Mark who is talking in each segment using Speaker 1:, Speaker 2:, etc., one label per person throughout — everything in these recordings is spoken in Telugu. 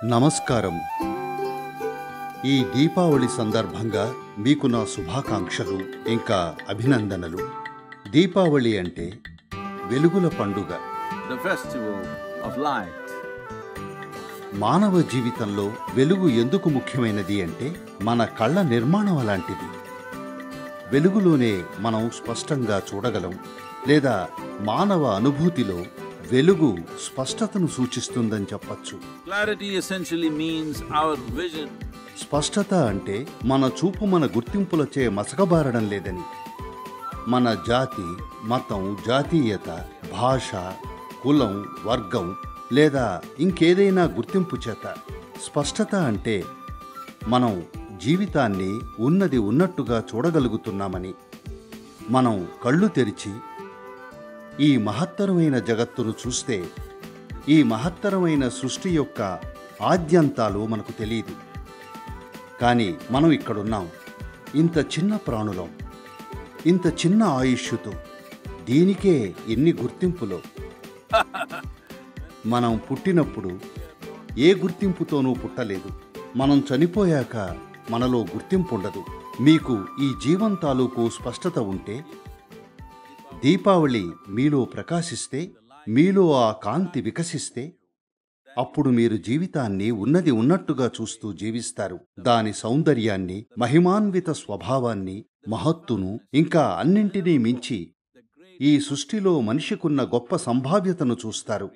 Speaker 1: నమస్కారం ఈ దీపావళి సందర్భంగా మీకు నా శుభాకాంక్షలు ఇంకా అభినందనలు దీపావళి అంటే వెలుగుల పండుగ
Speaker 2: the festival of light.
Speaker 1: మానవ జీవితంలో వెలుగు ఎందుకు ముఖ్యమైనది అంటే మన కళ్ళ నిర్మాణం అలాంటిది వెలుగులోనే మనం స్పష్టంగా చూడగలం లేదా మానవ అనుభూతిలో వెలుగు స్పష్టతను సూచిస్తుందని చెప్పచ్చు
Speaker 2: Clarity essentially means our vision
Speaker 1: స్పష్టత అంటే మన చూపు మన గుర్తింపులచే మసకబారడం లేదని మన జాతి మతం జాతీయత భాష కులం వర్గం లేదా ఇంకేదైనా గుర్తింపు చేత స్పష్టత అంటే మనం జీవితాన్ని ఉన్నది ఉన్నట్టుగా చూడగలుగుతున్నామని మనం కళ్ళు తెరిచి ఈ మహత్తరమైన జగత్తును చూస్తే ఈ మహత్తరమైన సృష్టి యొక్క ఆద్యంతాలు మనకు తెలియదు కానీ మనం ఇక్కడున్నాం ఇంత చిన్న ప్రాణులం ఇంత చిన్న ఆయుష్యుతో దీనికే ఎన్ని గుర్తింపులో మనం పుట్టినప్పుడు ఏ గుర్తింపుతోనూ పుట్టలేదు మనం చనిపోయాక మనలో గుర్తింపు ఉండదు మీకు ఈ జీవం తాలూకు స్పష్టత ఉంటే దీపావళి మీలో ప్రకాశిస్తే మీలో ఆ కాంతి వికసిస్తే అప్పుడు మీరు జీవితాన్ని ఉన్నది ఉన్నట్టుగా చూస్తూ జీవిస్తారు దాని సౌందర్యాన్ని మహిమాన్విత స్వభావాన్ని మహత్తును ఇంకా అన్నింటినీ మించి ఈ సృష్టిలో మనిషికున్న గొప్ప సంభావ్యతను చూస్తారు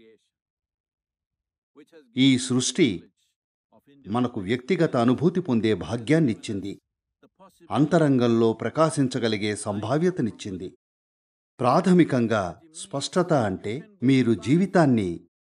Speaker 1: ఈ సృష్టి మనకు వ్యక్తిగత అనుభూతి పొందే భాగ్యాన్నిచ్చింది అంతరంగంలో ప్రకాశించగలిగే సంభావ్యతనిచ్చింది ప్రాథమికంగా స్పష్టత అంటే మీరు జీవితాన్ని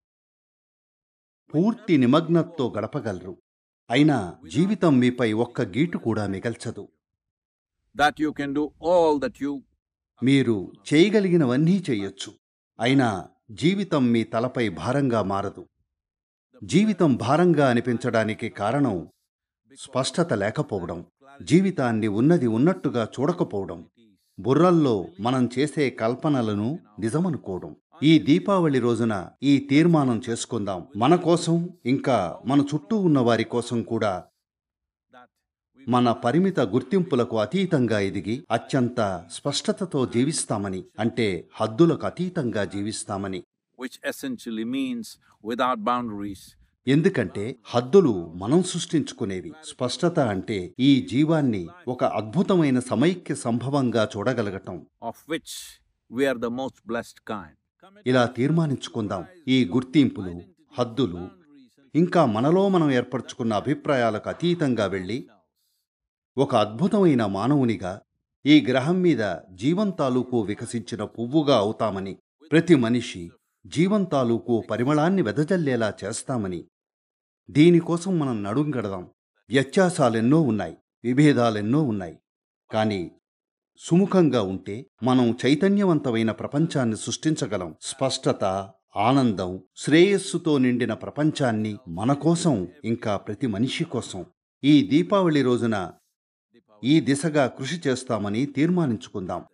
Speaker 1: పూర్తి నిమగ్నతతో గడపగలరు అయినా జీవితం మీపై ఒక్క గీటు కూడా మిగల్చదు
Speaker 2: that you can do all that you
Speaker 1: మీరు చేయగలిగినవన్నీ చేయొచ్చు అయినా జీవితం మీ తలపై భారంగా మారదు జీవితం భారంగా అనిపించడానికి కారణం స్పష్టత లేకపోవడం జీవితాన్ని ఉన్నది ఉన్నట్టుగా చూడకపోవడం బుర్రల్లో మనం చేసే కల్పనలను నిజమనుకోవడం ఈ దీపావళి రోజున ఈ తీర్మానం చేసుకుందాం మన కోసం ఇంకా మన చుట్టూ ఉన్న వారి కోసం కూడా మన పరిమిత గుర్తింపులకు అతీతంగా ఎదిగి అత్యంత స్పష్టతతో జీవిస్తామని అంటే హద్దులకు అతీతంగా జీవిస్తామని
Speaker 2: which essentially means without boundaries
Speaker 1: ఎందుకంటే హద్దులు మనం సృష్టించుకునేవి స్పష్టత అంటే ఈ జీవాన్ని ఒక అద్భుతమైన సమైక్య సంభవంగా చూడగలగటం
Speaker 2: of which we are the most blessed kind.
Speaker 1: ఇలా తీర్మానించుకుందాం ఈ గుర్తింపులు హద్దులు ఇంకా మనలో మనం ఏర్పరచుకున్న అభిప్రాయాలకు అతీతంగా వెళ్ళి ఒక అద్భుతమైన మానవునిగా ఈ గ్రహం మీద జీవం తాలూకు వికసించిన పువ్వుగా అవుతామని ప్రతి మనిషి జీవం తాలూకు పరిమళాన్ని వెదజల్లేలా చేస్తామని దీనికోసం మనం నడుంగడదాం వ్యత్యాసాలెన్నో ఉన్నాయి విభేదాలెన్నో ఉన్నాయి కానీ సుముఖంగా ఉంటే మనం చైతన్యవంతమైన ప్రపంచాన్ని సృష్టించగలం స్పష్టత ఆనందం శ్రేయస్సుతో నిండిన ప్రపంచాన్ని మన కోసం ఇంకా ప్రతి మనిషి కోసం ఈ దీపావళి రోజున ఈ దిశగా కృషి చేస్తామని తీర్మానించుకుందాం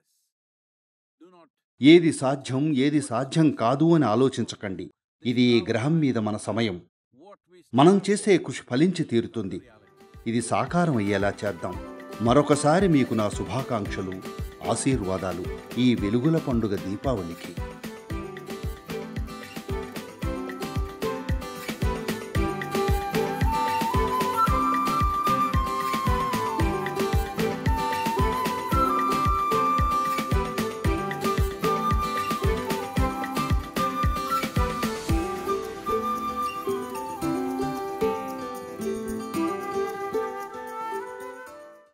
Speaker 1: ఏది సాధ్యం ఏది సాధ్యం కాదు అని ఆలోచించకండి ఇది ఈ గ్రహం మీద మన సమయం మనం చేసే కృషి ఫలించి తీరుతుంది ఇది సాకారం అయ్యేలా చేద్దాం మరొకసారి మీకు నా శుభాకాంక్షలు ఆశీర్వాదాలు ఈ వెలుగుల పండుగ దీపావళికి